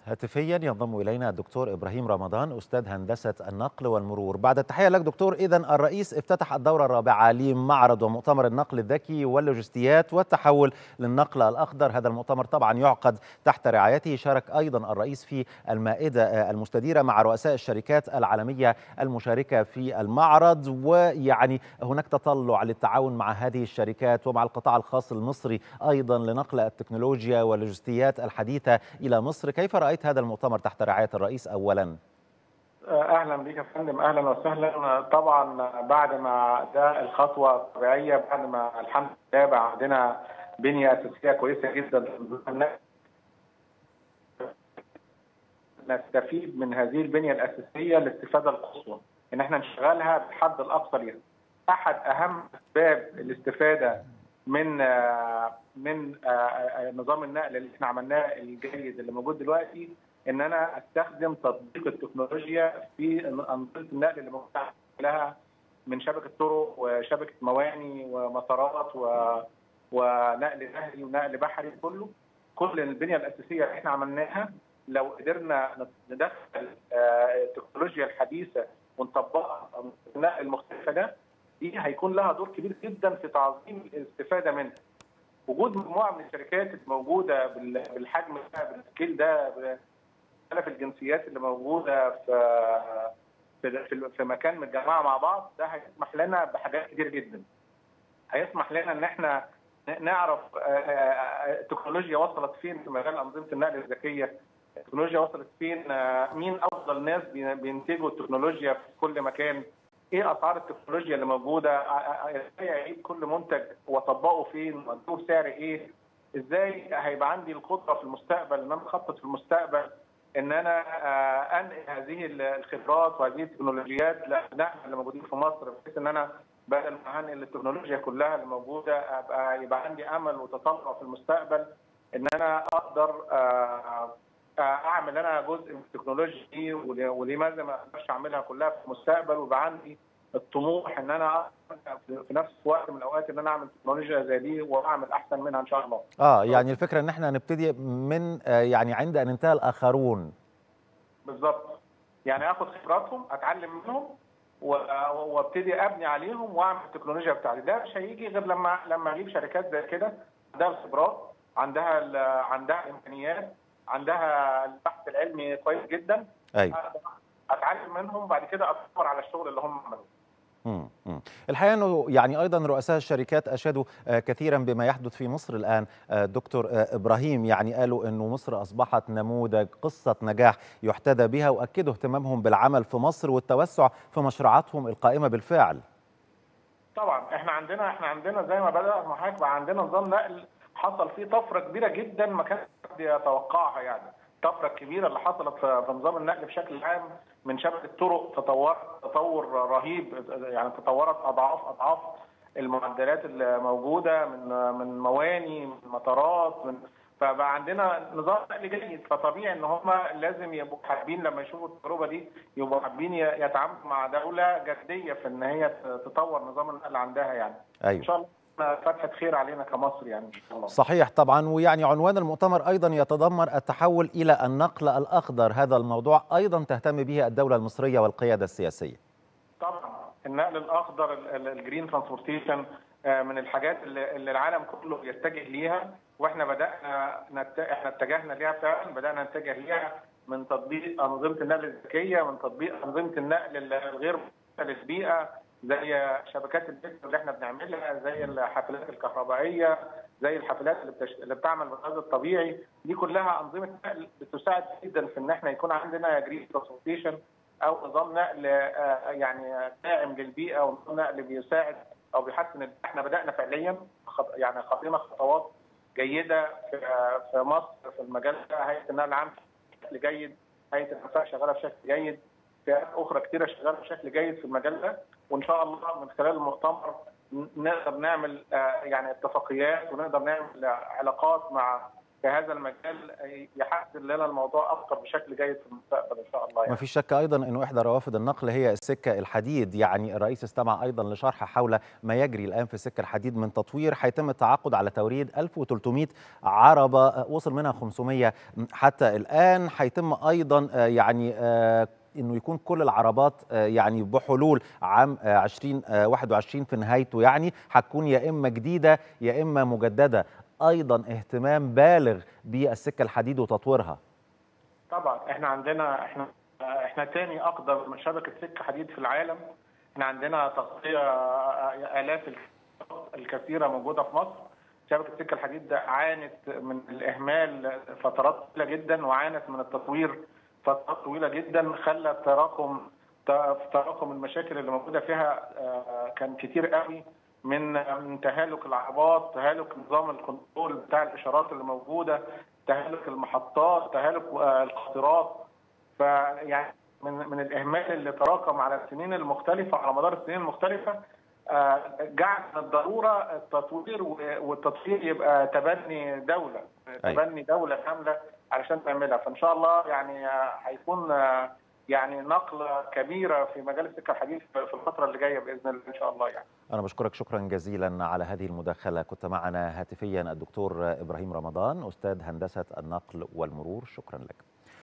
هاتفيا ينضم الينا الدكتور ابراهيم رمضان استاذ هندسه النقل والمرور بعد التحيه لك دكتور اذا الرئيس افتتح الدوره الرابعه لمعرض ومؤتمر النقل الذكي واللوجستيات والتحول للنقل الاخضر هذا المؤتمر طبعا يعقد تحت رعايته شارك ايضا الرئيس في المائده المستديره مع رؤساء الشركات العالميه المشاركه في المعرض ويعني هناك تطلع للتعاون مع هذه الشركات ومع القطاع الخاص المصري ايضا لنقل التكنولوجيا واللوجستيات الحديثه الى مصر كيف رايت هذا المؤتمر تحت رعايه الرئيس اولا اهلا بك يا فندم اهلا وسهلا طبعا بعد ما ده الخطوه الطبيعيه بعد ما الحمد لله بقى عندنا بنيه اساسيه كويسه جدا نستفيد من هذه البنيه الاساسيه الاستفاده القصوى ان احنا نشغلها بالحد الاقصى ليها احد اهم اسباب الاستفاده من من نظام النقل اللي احنا عملناه الجيد اللي موجود دلوقتي ان انا استخدم تطبيق التكنولوجيا في انظمه النقل اللي موجوده لها من شبكه طرق وشبكه مواني ومطارات و ونقل نهري ونقل بحري كله كل البنيه الاساسيه اللي احنا عملناها لو قدرنا ندخل التكنولوجيا الحديثه ونطبقها في النقل المختلفه ده دي هيكون لها دور كبير جدا في تعظيم الاستفاده منها. وجود مجموعه من الشركات الموجوده بالحجم ده بالسكيل ده باختلاف الجنسيات اللي موجوده في في في مكان متجمعه مع بعض ده هيسمح لنا بحاجات كتير جدا. هيسمح لنا ان احنا نعرف التكنولوجيا وصلت فين في مجال انظمه النقل الذكيه التكنولوجيا وصلت فين مين افضل ناس بينتجوا التكنولوجيا في كل مكان ايه اسعار التكنولوجيا اللي موجوده ازاي اعيد كل منتج واطبقه فين واديه بسعر ايه ازاي هيبقى عندي القدره في المستقبل ان انا اخطط في المستقبل ان انا انقل هذه الخبرات وهذه التكنولوجيات لابنائنا اللي موجودين في مصر بحيث ان انا بدل ما هنقل التكنولوجيا كلها اللي موجوده ابقى يبقى عندي امل وتطلع في المستقبل ان انا اقدر اعمل انا جزء من التكنولوجيا دي ولماذا ما اقدرش اعملها كلها في المستقبل ويبقى عندي الطموح ان انا في نفس وقت من الاوقات ان انا اعمل تكنولوجيا زي دي واعمل احسن منها ان شاء الله. اه يعني الفكره ان احنا نبتدي من يعني عند ان انتهى الاخرون. بالظبط. يعني اخد خبراتهم اتعلم منهم وابتدي ابني عليهم واعمل التكنولوجيا بتاعتي ده مش هيجي غير لما لما اجيب شركات زي كده عندها الخبرات عندها عندها الامكانيات عندها البحث العلمي كويس جدا ايوه اتعلم منهم وبعد كده ادور على الشغل اللي هم عملوه الحقيقه انه يعني ايضا رؤساء الشركات اشادوا كثيرا بما يحدث في مصر الان دكتور ابراهيم يعني قالوا انه مصر اصبحت نموذج قصه نجاح يحتذى بها واكدوا اهتمامهم بالعمل في مصر والتوسع في مشروعاتهم القائمه بالفعل. طبعا احنا عندنا احنا عندنا زي ما بدا مع حضرتك بقى عندنا نظام نقل حصل فيه طفره كبيره جدا ما كان حد يتوقعها يعني الطفره الكبيره اللي حصلت في نظام النقل بشكل عام من شبكه طرق تطورت تطور رهيب يعني تطورت اضعاف اضعاف المعدلات اللي موجوده من من مواني من مطارات من فبقى عندنا نظام نقل جيد فطبيعي ان هم لازم يبقوا حابين لما يشوفوا التجربه دي يبقوا حابين يتعاملوا مع دوله جديه في ان هي تطور نظام النقل عندها يعني أيوة. ان شاء الله فتحه خير علينا كمصر يعني ان شاء الله صحيح طبعا ويعني عنوان المؤتمر ايضا يتضمن التحول الى النقل الاخضر هذا الموضوع ايضا تهتم به الدوله المصريه والقياده السياسيه طبعا النقل الاخضر الجرين ترانسبورتيشن من الحاجات اللي العالم كله بيتجه ليها واحنا بدانا نت... احنا اتجهنا ليها فعلا بدانا نتجه ليها من تطبيق انظمه النقل الذكيه من تطبيق انظمه النقل الغير للبيئه زي شبكات البث اللي احنا بنعملها زي الحافلات الكهربائيه زي الحافلات اللي, بتش... اللي بتعمل بالغاز الطبيعي دي كلها انظمه نقل بتساعد جدا في ان احنا يكون عندنا جرين ترانسبورتيشن او نظام نقل يعني داعم للبيئه ونظام نقل بيساعد او بيحسن احنا بدانا فعليا يعني خطينا خطوات جيده في في مصر في المجال ده هيئه النقل العام بشكل جيد هيئه الانفاق شغاله بشكل جيد فئات اخرى كثيره شغاله بشكل جيد في المجال ده وان شاء الله من خلال المؤتمر نقدر نعمل يعني اتفاقيات ونقدر نعمل علاقات مع في هذا المجال يحدد لنا الموضوع اكثر بشكل جيد في المستقبل ان شاء الله يعني. ما فيش شك ايضا انه احدى روافد النقل هي السكه الحديد يعني الرئيس استمع ايضا لشرح حول ما يجري الان في السكه الحديد من تطوير هيتم التعاقد على توريد 1300 عربه وصل منها 500 حتى الان هيتم ايضا يعني انه يكون كل العربات يعني بحلول عام 2021 في نهايته يعني هتكون يا اما جديده يا اما مجدده ايضا اهتمام بالغ بالسكه الحديد وتطويرها طبعا احنا عندنا احنا احنا تاني اقدم شبكه سكه حديد في العالم احنا عندنا تغطيه الاف الكثيره موجوده في مصر شبكه سكه الحديد عانت من الاهمال فترات طويله جدا وعانت من التطوير فترات طويله جدا خلى تراكم تراكم المشاكل اللي موجوده فيها كان كتير قوي من من تهالك العربات، تهالك نظام الكنترول بتاع الاشارات اللي موجوده، تهالك المحطات، تهالك القاطرات فيعني من من الاهمال اللي تراكم على السنين المختلفه على مدار السنين المختلفه جعل من الضروره التطوير والتطوير يبقى تبني دوله تبني دوله كامله علشان تعملها فان شاء الله يعني هيكون يعني نقله كبيره في مجال السكه الحديد في الفتره اللي جايه باذن الله ان شاء الله يعني. انا بشكرك شكرا جزيلا على هذه المداخله كنت معنا هاتفيا الدكتور ابراهيم رمضان استاذ هندسه النقل والمرور شكرا لك.